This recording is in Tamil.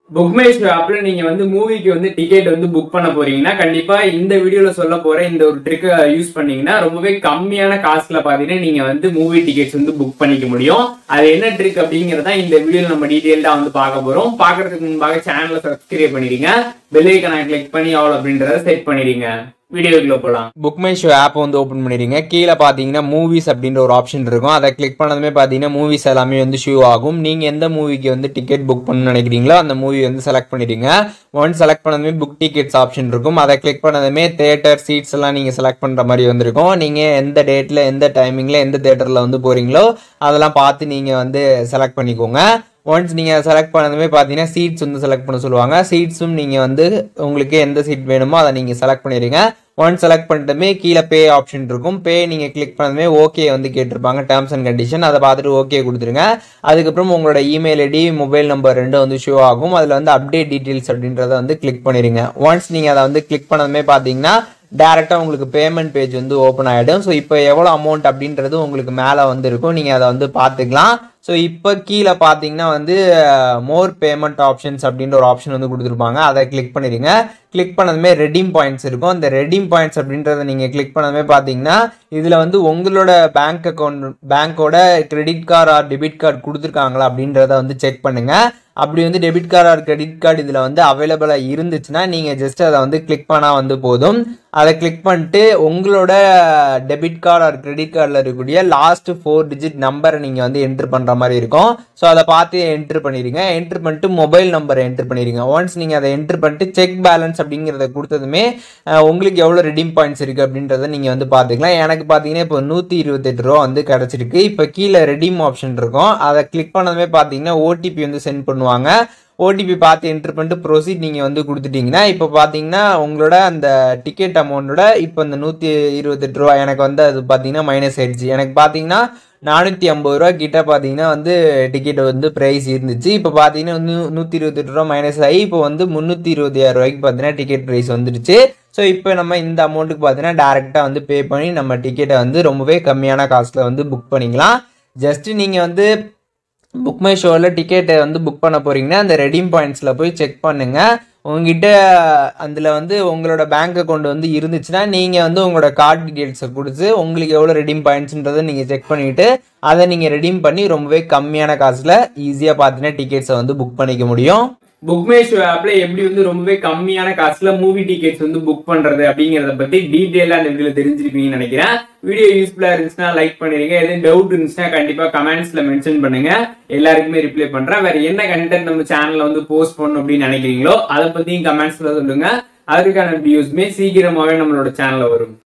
புக் மை ஷோ ஆப்ல நீங்க வந்து மூவிக்கு வந்து டிக்கெட் வந்து புக் பண்ண போறீங்கன்னா கண்டிப்பா இந்த வீடியோல சொல்ல போற இந்த ஒரு ட்ரிக்கை யூஸ் பண்ணீங்கன்னா ரொம்பவே கம்மியான காசுல பாத்தீங்கன்னா நீங்க வந்து மூவி டிக்கெட்ஸ் வந்து புக் பண்ணிக்க முடியும் அது என்ன ட்ரிக் அப்படிங்கறத இந்த வீடியோல நம்ம டீடைல்டா வந்து பார்க்க போறோம் பாக்குறதுக்கு முன்பாக சேனலை சப்ஸ்கிரைப் பண்ணிடுங்க பெல் ஐக்கனை கிளிக் பண்ணி ஆல் அப்படின்றத செட் பண்ணிடுங்க வீடியோக்குள்ள போலாம் புக் மை ஷோ ஆப் வந்து ஓப்பன் பண்ணிடுங்க கீழே பார்த்தீங்கன்னா மூவிஸ் அப்படின்ற ஒரு ஆப்ஷன் இருக்கும் அதை கிளிக் பண்ணதுமே பார்த்தீங்கன்னா மூவிஸ் எல்லாமே வந்து ஷூ ஆகும் நீங்கள் எந்த மூவிக்கு வந்து டிக்கெட் புக் பண்ணணும்னு நினைக்கிறீங்களோ அந்த மூவி வந்து செலக்ட் பண்ணிடுங்க ஒன் செலக்ட் பண்ணதுமே புக் டிக்கெட்ஸ் ஆப்ஷன் இருக்கும் அதை கிளிக் பண்ணதுமே தேட்டர் சீட்ஸ் எல்லாம் நீங்கள் செலக்ட் பண்ணுற மாதிரி வந்திருக்கும் நீங்கள் எந்த டேட்டில் எந்த டைமிங்கில் எந்த தேட்டரில் வந்து போகிறீங்களோ அதெல்லாம் பார்த்து நீங்கள் வந்து செலக்ட் பண்ணிக்கோங்க ஒன்ஸ் நீங்கள் செலக்ட் பண்ணதுமே பார்த்தீங்கன்னா சீட்ஸ் வந்து செலக்ட் பண்ண சொல்லுவாங்க சீட்ஸும் நீங்கள் வந்து உங்களுக்கு எந்த சீட் வேணுமோ அதை நீங்கள் செலக்ட் பண்ணிடுங்க ஒன்ஸ் செலக்ட் பண்ணிட்டுமே கீழே பே ஆப்ஷன் இருக்கும் பே நீங்கள் கிளிக் பண்ணதுமே ஓகே வந்து கேட்டிருப்பாங்க டேர்ம்ஸ் அண்ட் கண்டிஷன் அதை பார்த்துட்டு ஓகே கொடுத்துருங்க அதுக்கப்புறம் உங்களோட இமெயில் ஐடி மொபைல் நம்பர் ரெண்டும் வந்து ஷோ ஆகும் அதில் வந்து அப்டேட் டீட்டெயில்ஸ் அப்படின்றத வந்து கிளிக் பண்ணிடுங்க ஒன்ஸ் நீங்கள் அதை வந்து கிளிக் பண்ணதுமே பார்த்தீங்கன்னா டேரெக்டாக உங்களுக்கு பேமெண்ட் பேஜ் வந்து ஓப்பன் ஆகிடும் ஸோ இப்போ எவ்வளோ அமௌண்ட் அப்படின்றது உங்களுக்கு மேலே வந்து இருக்கும் நீங்கள் அதை வந்து பார்த்துக்கலாம் ஸோ இப்போ கீழே பார்த்தீங்கன்னா வந்து மோர் பேமெண்ட் ஆப்ஷன்ஸ் அப்படின்ற ஒரு ஆப்ஷன் வந்து கொடுத்துருப்பாங்க அதை கிளிக் பண்ணிடுங்க கிளிக் பண்ணதுமே ரெடீம் பாயிண்ட்ஸ் இருக்கும் அந்த ரெடீம் பாயிண்ட்ஸ் அப்படின்றத நீங்கள் கிளிக் பண்ணதுமே பார்த்தீங்கன்னா இதில் வந்து உங்களோட பேங்க் அக்கௌண்ட் பேங்க்கோட credit card or debit card கொடுத்துருக்காங்களா அப்படின்றத வந்து செக் பண்ணுங்கள் அப்படி வந்து debit card or credit card இதில் வந்து அவைலபிளாக இருந்துச்சுன்னா நீங்கள் ஜஸ்ட் அதை வந்து கிளிக் பண்ணால் வந்து போதும் அதை கிளிக் பண்ணிட்டு உங்களோட டெபிட் கார்டு ஆர் கிரெடிட் கார்டில் இருக்கக்கூடிய லாஸ்ட் ஃபோர் டிஜிட் நம்பரை நீங்கள் வந்து என்ட்ரு பண்ணுற மாதிரி இருக்கும் ஸோ அதை பார்த்து என்ட்ரு பண்ணிடுங்க என்ட்ரு பண்ணிட்டு மொபைல் நம்பரை என்ட்ரு பண்ணிடுங்க ஒன்ஸ் நீங்கள் அதை என்ட்ரு பண்ணிட்டு செக் பேலன்ஸ் அப்படிங்கிறத கொடுத்ததுமே அஹ், உங்களுக்கு எவ்வளோ ரெடீம் பாயிண்ட்ஸ் இருக்குது அப்படின்றத நீங்கள் வந்து பார்த்துக்கலாம் எனக்கு பார்த்தீங்கன்னா இப்போ நூற்றி இருபத்தெட்டு ரூபா வந்து கிடச்சிருக்கு இப்போ கீழே ரெடீம் ஆப்ஷன் இருக்கும் அதை கிளிக் பண்ணதுமே பார்த்தீங்கன்னா ஓடிபி வந்து சென்ட் பண்ணுவாங்க ஓடிபி பார்த்து என்ட்ரு பண்ணிட்டு ப்ரொசீட் நீங்கள் வந்து கொடுத்துட்டீங்கன்னா இப்போ பார்த்தீங்கன்னா உங்களோட அந்த டிக்கெட் அமௌண்ட்டோட இப்போ இந்த நூற்றி இருபத்தெட்டு ரூபா எனக்கு வந்து அது பார்த்தீங்கன்னா மைனஸ் ஆயிடுச்சு எனக்கு பார்த்தீங்கன்னா நானூற்றி ஐம்பது ரூபா கிட்ட பார்த்தீங்கன்னா வந்து டிக்கெட் வந்து ப்ரைஸ் இருந்துச்சு இப்போ பார்த்தீங்கன்னா வந்து நூற்றி இருபத்தெட்டு ரூபா மைனஸ் ஆகி இப்போ வந்து முந்நூற்றி இருபத்தி ஆறு ரூபாய்க்கு பார்த்தீங்கன்னா டிக்கெட் ப்ரைஸ் வந்துடுச்சு ஸோ இப்போ நம்ம இந்த அமௌண்ட்டுக்கு பார்த்தீங்கன்னா டேரெக்டாக வந்து பே பண்ணி நம்ம டிக்கெட்டை வந்து ரொம்பவே கம்மியான காஸ்ட்டில் வந்து புக் பண்ணிக்கலாம் ஜஸ்ட் நீங்கள் வந்து புக் மை ஷோவில் டிக்கெட்டை வந்து புக் பண்ண போறீங்கன்னா அந்த ரெடீம் பாயிண்ட்ஸில் போய் செக் பண்ணுங்க உங்ககிட்ட அதில் வந்து உங்களோட பேங்க் அக்கௌண்ட் வந்து இருந்துச்சுன்னா நீங்கள் வந்து உங்களோட கார்டு டீட்டெயில்ஸை கொடுத்து உங்களுக்கு எவ்வளோ ரெடீம் பாயிண்ட்ஸ்ன்றதை நீங்கள் செக் பண்ணிவிட்டு அதை நீங்கள் ரெடீம் பண்ணி ரொம்பவே கம்மியான காசில் ஈஸியாக பார்த்தீங்கன்னா டிக்கெட்ஸை வந்து புக் பண்ணிக்க முடியும் புக் மை ஷோ ஆப்ல எப்படி வந்து ரொம்பவே கம்மியான காசுல மூவி டிக்கெட்ஸ் வந்து புக் பண்றது அப்படிங்கறத பத்தி டீடைலா இந்த வீடியோல தெரிஞ்சிருப்பீங்கன்னு நினைக்கிறேன் வீடியோ யூஸ்ஃபுல்லா இருந்துச்சுன்னா லைக் பண்ணிருங்க எதுவும் டவுட் இருந்துச்சுன்னா கண்டிப்பா கமெண்ட்ஸ்ல மென்ஷன் பண்ணுங்க எல்லாருக்குமே ரிப்ளை பண்றேன் வேற என்ன கண்டென்ட் நம்ம சேனல்ல வந்து போஸ்ட் பண்ணணும் அப்படின்னு நினைக்கிறீங்களோ அதை பத்தியும் கமெண்ட்ஸ்ல சொல்லுங்க அதுக்கான வியூஸ்மே சீக்கிரமாவே நம்மளோட சேனல்ல வரும்